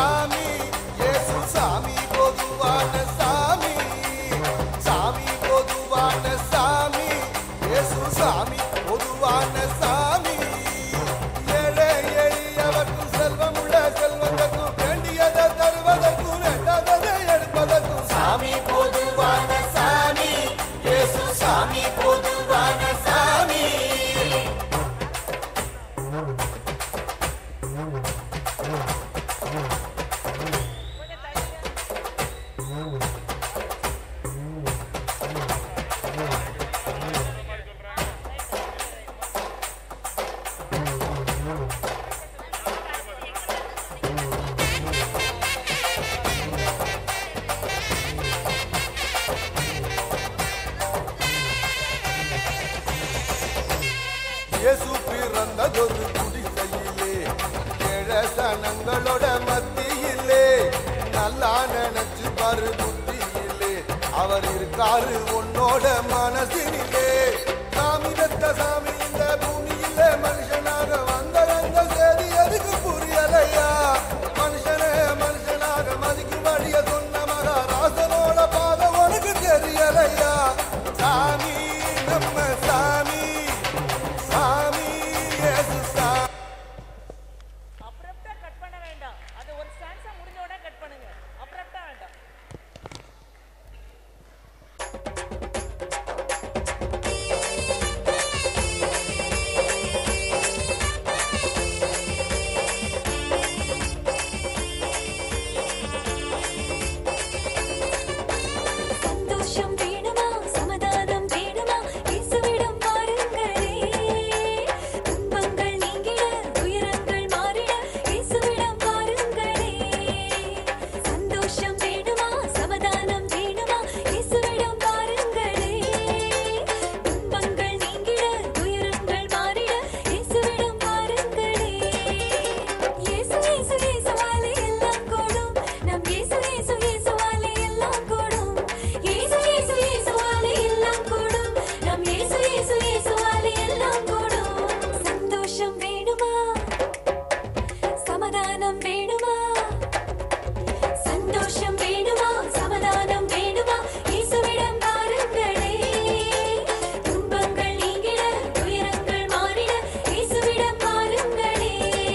சாமி இயேசு சாமி பொதுவான சாமி சாமி பொதுவான சாமி இயேசு சாமி பொதுவான சாமி ஏழை எளியவர்க்கும் செல்வமுள்ள செல்வதற்கும் வேண்டியதை தருவதற்கும் வேண்டாததை எடுப்பதற்கும் சாமி பொதுவான சாமி இயேசு சாமி பொதுவான சாமி இயேசு பிறந்ததொரு குடிசையிலே கிழசனங்களோட மத்தியிலே நல்லா நினைச்சு பாரு புத்தியிலே அவர் இருக்காரு உன்னோட மனசினிலே சாமி பெத்த சாமி இந்த பூமியிலே மனுஷனாக வந்தவங்க சரி எதுக்கு புரியலையா மனுஷனே மனுஷனாக மதிக்கும் வழிய சொன்ன மகாராசனோட பாதை உனக்கு தெரியலையா சாமி நம்ம சாமி சாமி இயேசு சாமி அப்ரப்டா கட் பண்ண வேண்டாம் அது ஒரு ஸ்டான்ஸா முடிஞ்ச உடனே கட் பண்ணுங்க அப்ரப்டா வேண்டாம் சந்தோஷம் வேணுமா சமாதானம் வேணுமா இயேசுவிடம் வாருங்களே துன்பங்கள் நீங்கிட துயரங்கள் மாறிட இயேசுவிடம் வாருங்களே சந்தோஷம் வேணுமா சமாதானம் வேணுமா இயேசுவிடம் வாருங்களே துன்பங்கள் நீங்கிட துயரங்கள் மாறிட இயேசுவிடம் வாருங்களே இயேசு இயேசு இயேசுவாலே எல்லாம் கூடும் நம் இயேசு இயேசு இயேசுவாலே எல்லாம் கூடும் இயேசு இயேசு இயேசுவாலே எல்லாம் கூடும் நம் இயேசு இயேசு இயேசுவாலே எல்லாம் கூடும் சந்தோஷம் வேணுமா சமாதானம் வேணுமா சந்தோஷம் வேணுமா சமாதானம் வேணுமா இயேசுவிடம் வாருங்களே துன்பங்கள் நீங்கிட துயரங்கள் மாறிட இயேசுவிடம் வாருங்களே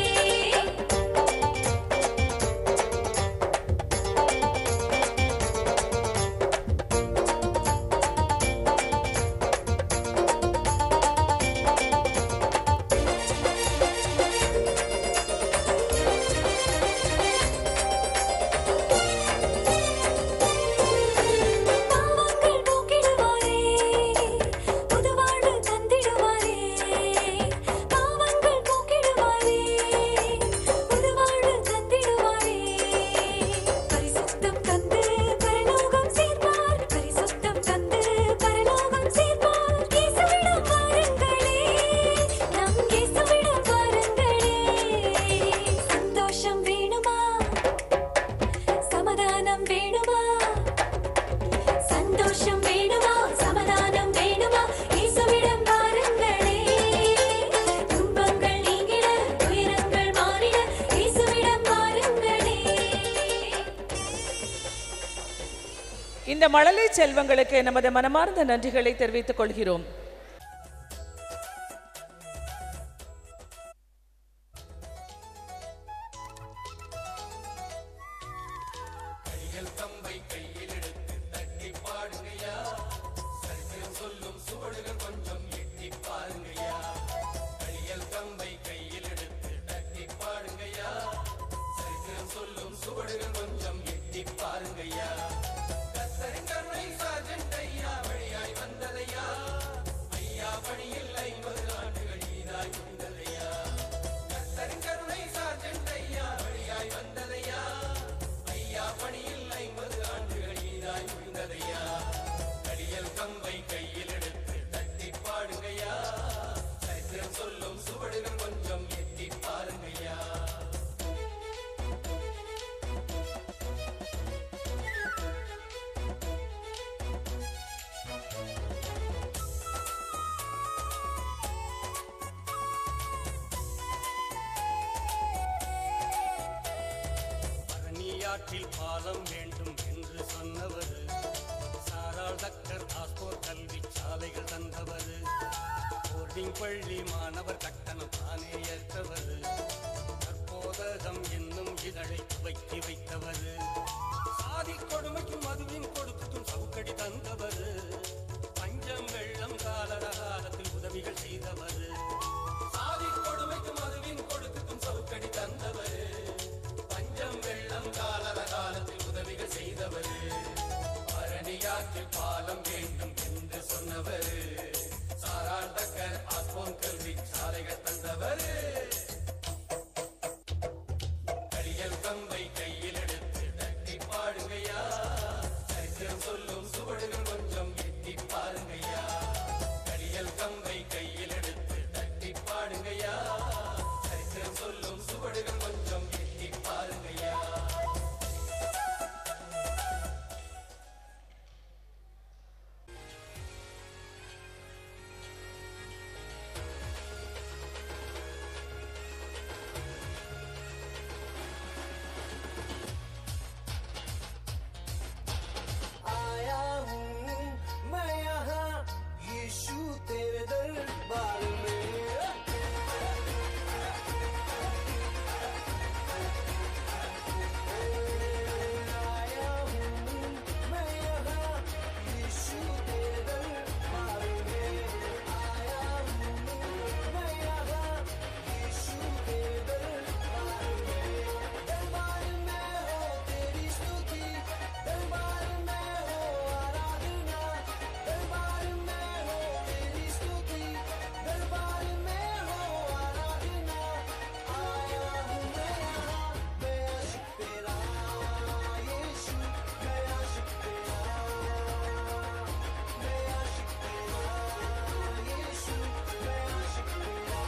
பாவங்கள் போக்கிடுவாரே புதுவாழ்வு தந்திடுவாரே பாவங்கள் போக்கிடுவாரே புதுவாழ்வு தந்திடுவாரே பரிசுத்தம் தந்து பரலோகம் சேர்ப்பார் பரிசுத்தம் தந்து பரலோகம் சேர்ப்பார் இயேசுவிடம் வாருங்களே நம் இயேசுவிடம் வாருங்களே சந்தோஷம் வேணுமா சமாதானம் வேணுமா சந்தோஷம் வேணுமா சமாதானம் வேணுமா இயேசுவிடம் வாருங்களே துன்பங்கள் நீங்கிட துயரங்கள் மாறிட இயேசுவிடம் வாருங்களே இந்த மழலை செல்வங்களுக்கு நமது மனமார்ந்த நன்றிகளை தெரிவித்துக் கொள்கிறோம் பழையாற்றில் பாலம் வேண்டும் என்று சொன்னவர் சாராள் தக்கர் ஆஸ்போர் கல்வி சாலைகள் தந்தவர் போர்டிங் பள்ளி மாணவர் கட்டணம் தானே ஏற்றவர் தற்போதகம் என்னும் இதழை துவக்கி வைத்தவர் சாதி கொடுமைக்கும் மதுவின் கொடுத்தும் சவுக்கடி தந்தவர் பஞ்சம் வெள்ளம் காலர காலத்தில் உதவிகள் செய்தவர் சாதி கொடுமைக்கும் மதுவின் கொடுத்தும் சவுக்கடி தந்தவர் பஞ்சம் வெள்ளம் காலர காலத்தில் உதவிகள் செய்தவர் பரணியாற்றில் பாலம் வேண்டும் என்று சொன்னவர் சாராள் தக்கர் ஆஸ்போன் கல்வி சாலைகள் தந்தவர் கடியல் கம்பை கையில் எடுத்து தட்டி பாடுங்கய்யா சரித்திரம் சொல்லும் சுவடுகள் கொஞ்சம் எட்டி பாருங்கய்யா கடியல் கம்பை கையில் எடுத்து தட்டி பாடுங்கய்யா சரித்திரம் சொல்லும் சுவடுகள் கொஞ்சம் எட்டி பாருங்கய்யா आया हूँ मैं यहाँ यीशु तेरे दरबार में आया हूँ मैं यहाँ यीशु तेरे दरबार में आया हूँ मैं यहाँ यीशु तेरे दरबार में दरबार में हो तेरी स्तुति दरबार में हो आराधना दरबार में हो तेरी स्तुति दरबार में हो आराधना आया हूँ मैं यहाँ मैं आशिक तेरा यीशु मैं आशिक तेरा मैं आशिक तेरा यीशु मैं आशिक तेरा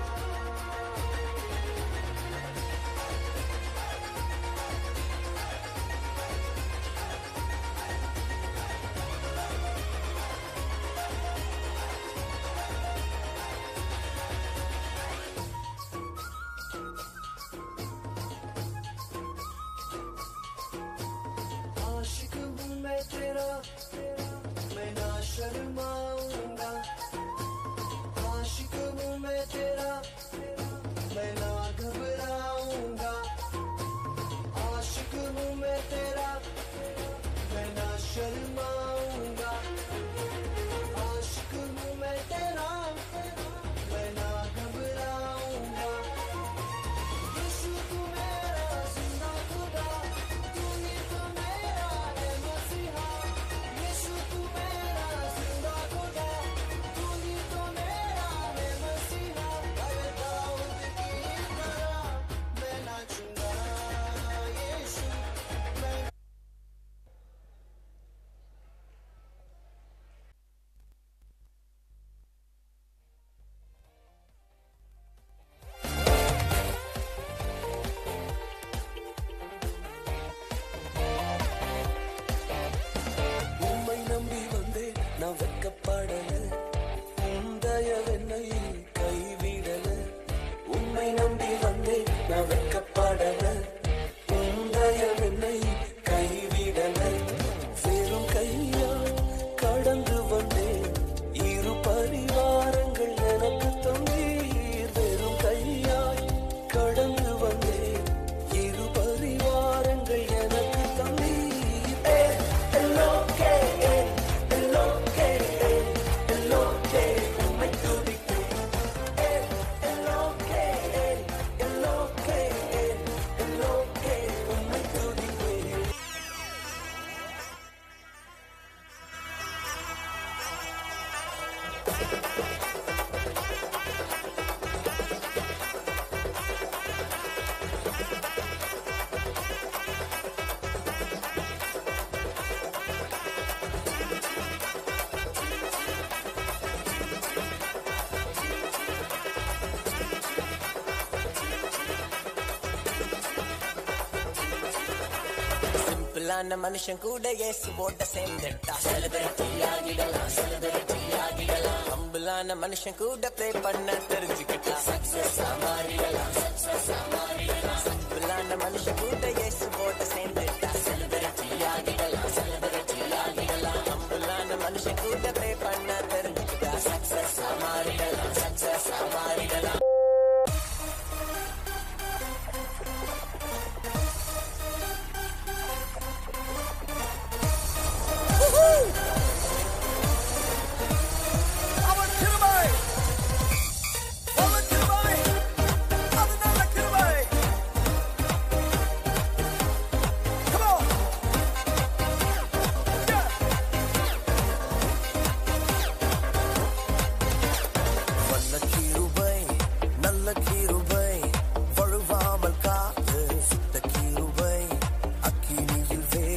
आशिक हूँ मैं तेरा मैं ना शर्माऊंगा आशिक हूँ मैं तेरा मैं ना घबराऊंगा आशिक हूँ मैं तेरा मैं ना शर्माऊंगा आशिक हूँ मैं तेरा मैं ना घबराऊंगा यीशु तू मेरा जिंदा खुदा तू ही तो मेरा है मसीहा यीशु तू मेरा जिंदा खुदा तू ही तो मेरा है मसीहा अरे दाऊद की तरह मैं नाचूंगा यीशु मैं உம்மை நம்பி வந்தேன் நான் வெக்கப்படல உந்தயவென்னை கைவிடல உம்மை நம்பி வந்தேன் நான் வெக்கப்படல உந்தயவென்னை கைவிடல வெறும் கையா கடந்து வந்தேன் இரு பரிவாரங்கள் எனக்கு தந்தீர் வெறும் கையாய் கடந்து வந்தேன் இரு பரிவாரங்கள் எனக்கு தந்தீர் ஏ, எல்லோக்கே, ஏ, எல்லோக்கே, ஏ, எல்லோக்கே, உம்மை துதிப்பேன். ஏ, எல்லோக்கே, ஏ, எல்லோக்கே, ஏ, எல்லோக்கே, உம்மை துதிப்பேன். சிம்பிளான மனுஷன் கூட இயேசுவோட சேர்ந்துட்டா செலிபிரிட்டி ஆகிடலாம் செலிபிரிட்டி ஆகிடலாம் ஹம்பிளான மனுஷன் கூட ப்ளே பண்ண தெரிஞ்சுக்கிட்டா சக்சஸ் மாறிடலாம் சக்சஸ் மாறிடலாம் சிம்பிளான மனுஷன் கூட இயேசுவோட சேர்ந்து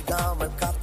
விடாமல் காத்து